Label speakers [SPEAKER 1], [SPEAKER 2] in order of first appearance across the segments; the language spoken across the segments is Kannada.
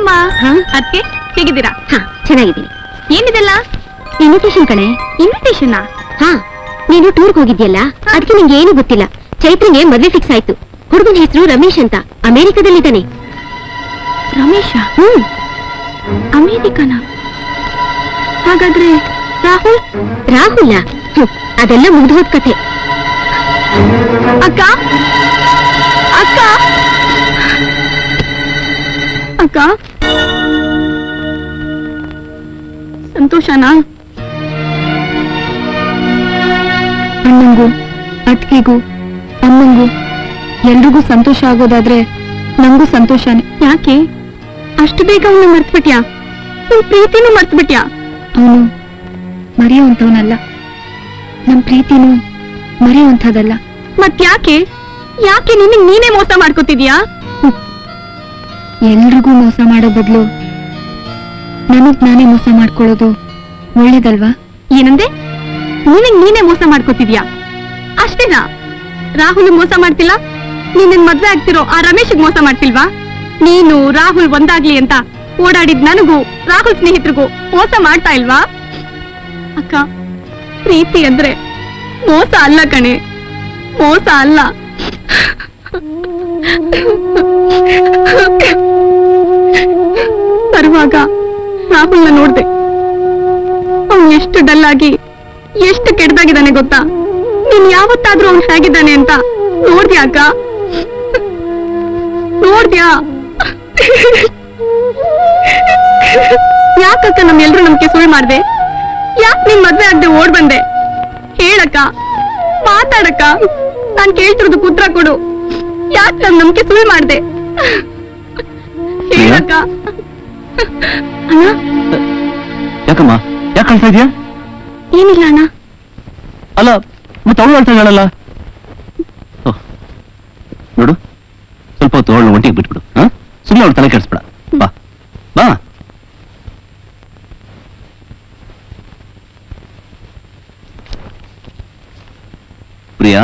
[SPEAKER 1] ಅಮ್ಮ
[SPEAKER 2] ಹಾ?
[SPEAKER 1] ಅದಕ್ಕೆ ಹೇಗಿದ್ದೀರಾ
[SPEAKER 2] ಹಾ ಚೆನ್ನಾಗಿದ್ದೀನಿ
[SPEAKER 1] ಏನಿದೆಲ್ಲ
[SPEAKER 2] ಇನ್ವಿಟೇಷನ್ ಕಣೆ
[SPEAKER 1] ಇನ್ವಿಟೇಷನ್
[SPEAKER 2] ಹಾ ನೀನು ಟೂರ್ಗ್ ಹೋಗಿದ್ಯಲ್ಲ ಅದಕ್ಕೆ ನಿಂಗೆ ಏನು ಗೊತ್ತಿಲ್ಲ ಚೈತ್ರಂಗೆ ಮದ್ವೆ ಫಿಕ್ಸ್ ಆಯ್ತು ಹುಡುಗನ ಹೆಸರು ರಮೇಶ್ ಅಂತ ಅಮೆರಿಕದಲ್ಲಿದ್ದಾನೆ
[SPEAKER 1] ರಮೇಶ
[SPEAKER 2] ಹ್ಮ್
[SPEAKER 1] ಅಮೇರಿಕನ ಹಾಗಾದ್ರೆ ರಾಹುಲ್
[SPEAKER 2] ರಾಹುಲ ಹ್ಮ್, ಅದೆಲ್ಲ ಮುಗ್ದೋದ್ ಕಥೆ
[SPEAKER 1] ಅಕ್ಕ ಅಕ್ಕ ಅಕ್ಕ ಸಂತೋಷನಾ
[SPEAKER 2] ಅಣ್ಣಂಗೂ ಅತ್ತಿಗೆಗೂ ಅಮ್ಮಂಗೂ ಎಲ್ರಿಗೂ ಸಂತೋಷ ಆಗೋದಾದ್ರೆ ನಂಗೂ ಸಂತೋಷನೇ
[SPEAKER 1] ಯಾಕೆ ಅಷ್ಟು ಬೇಗ ಅವನು ಮರ್ತ್ಬಿಟ್ಯಾ ನಿನ್ ಪ್ರೀತಿನೂ ಮರ್ತ್ಬಿಟ್ಯಾ
[SPEAKER 2] ಅವನು ಮರೆಯುವಂಥವನಲ್ಲ ನಮ್ ಪ್ರೀತಿನೂ ಮರೆಯುವಂಥದ್ದಲ್ಲ
[SPEAKER 1] ಮತ್ ಯಾಕೆ ಯಾಕೆ ನಿನಗ್ ನೀನೇ ಮೋಸ ಮಾಡ್ಕೋತಿದ್ಯಾ
[SPEAKER 2] ಎಲ್ರಿಗೂ ಮೋಸ ಮಾಡೋ ಬದಲು ನನಗ್ ನಾನೇ ಮೋಸ ಮಾಡ್ಕೊಳ್ಳೋದು ಒಳ್ಳೇದಲ್ವಾ
[SPEAKER 1] ಏನಂದೆ ನಿನಗ್ ನೀನೇ ಮೋಸ ಮಾಡ್ಕೋತಿದ್ಯಾ ಅಷ್ಟೇನಾ ರಾಹುಲ್ ಮೋಸ ಮಾಡ್ತಿಲ್ಲ ನೀನ್ ಮದ್ವೆ ಆಗ್ತಿರೋ ಆ ರಮೇಶ್ಗ್ ಮೋಸ ಮಾಡ್ತಿಲ್ವಾ ನೀನು ರಾಹುಲ್ ಒಂದಾಗ್ಲಿ ಅಂತ ಓಡಾಡಿದ್ ನನಗೂ ರಾಹುಲ್ ಸ್ನೇಹಿತರಿಗೂ ಮೋಸ ಮಾಡ್ತಾ ಇಲ್ವಾ ಅಕ್ಕ ಪ್ರೀತಿ ಅಂದ್ರೆ ಮೋಸ ಅಲ್ಲ ಕಣೆ ಮೋಸ ಅಲ್ಲ ಬರುವಾಗ ರಾಹುಲ್ನ ನೋಡ್ದೆ ಅವ್ನು ಎಷ್ಟು ಡಲ್ ಆಗಿ ಎಷ್ಟು ಕೆಟ್ಟದಾಗಿದ್ದಾನೆ ಗೊತ್ತಾ ನೀನ್ ಯಾವತ್ತಾದ್ರೂ ಅವ್ನು ಹೇಗಿದ್ದಾನೆ ಅಂತ ನೋಡ್ದ್ಯಾ ಅಕ್ಕ ನೋಡ್ದ್ಯಾ ಯಾಕಕ್ಕ ನಮ್ಮೆಲ್ರೂ ನಮ್ಗೆ ಸುಳ್ಳು ಮಾಡ್ದೆ ಯಾಕೆ ನಿನ್ ಮದ್ವೆ ಆಗದೆ ಓಡ್ ಬಂದೆ ಹೇಳಕ್ಕ ಮಾತಾಡಕ್ಕ ನಾನ್ ಕೇಳ್ತಿರೋದು ಉತ್ತರ ಕೊಡು ಯಾಕೆ ನಮ್ ನಂಬಿಕೆ ಸುಳ್ಳು ಮಾಡ್ದೆ ಹೇಳಕ್ಕ ಅಣ್ಣ
[SPEAKER 3] ಯಾಕಮ್ಮ ಯಾಕೆ ಕಳ್ತಾ ಇದೀಯಾ
[SPEAKER 1] ಏನಿಲ್ಲ ಅಣ್ಣ
[SPEAKER 3] ಅಲ್ಲ ಮತ್ತೆ ಅವಳು ಹೇಳ್ತಾ ಇದ್ದಾಳಲ್ಲ ಓಹ್, ನೋಡು ಸ್ವಲ್ಪ ಹೊತ್ತು ಅವಳು ಒಂಟಿಗೆ ಬಿಟ್ಬಿಡು ಹಾ ಸುಮ್ಮನೆ ಅವಳು ತಲೆ ಕೆಡಿಸ್ಬೇಡ ಬಾ ಬಾ ಪ್ರಿಯಾ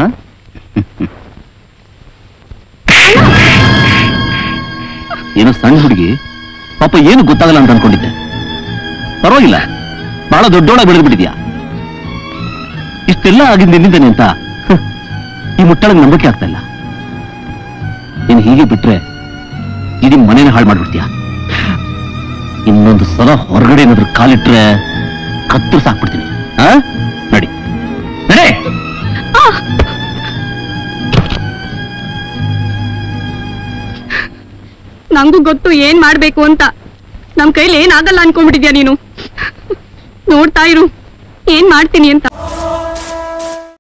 [SPEAKER 3] ಏನೋ ಸಣ್ಣ ಹುಡುಗಿ ಪಾಪ ಏನು ಗೊತ್ತಾಗಲ್ಲ ಅಂತ ಅನ್ಕೊಂಡಿದ್ದೆ ಪರವಾಗಿಲ್ಲ ಬಹಳ ದೊಡ್ಡೋಳಾಗಿ ಬೆಳೆದು ಬಿಟ್ಟಿದ್ಯಾ ಇಷ್ಟೆಲ್ಲ ಆಗಿದ್ದು ನಿನ್ನಿಂದನೆ ಅಂತ ಹ, ಈ ಮುಟ್ಟಳಗ್ ನಂಬಿಕೆ ಆಗ್ತಾ ಇಲ್ಲ ನೀನು ಹೀಗೆ ಬಿಟ್ರೆ ಇಡೀ ಮನೇನ ಹಾಳು ಮಾಡ್ಬಿಡ್ತೀಯ ಇನ್ನೊಂದು ಸಲ ಹೊರಗಡೆ ಏನಾದ್ರೂ ಕಾಲಿಟ್ರೆ ಕತ್ತು ಸಾಕ್ಬಿಡ್ತೀನಿ ಆ ನಡಿ ನಡೆ
[SPEAKER 1] ನಂಗೂ ಗೊತ್ತು ಏನ್ ಮಾಡ್ಬೇಕು ಅಂತ ನಮ್ ಕೈಲಿ ಏನಾಗಲ್ಲ ಅನ್ಕೊಂಡ್ಬಿಟ್ಟಿದ್ಯಾ ನೀನು ನೋಡ್ತಾ ಇರು ಏನ್ ಮಾಡ್ತೀನಿ ಅಂತ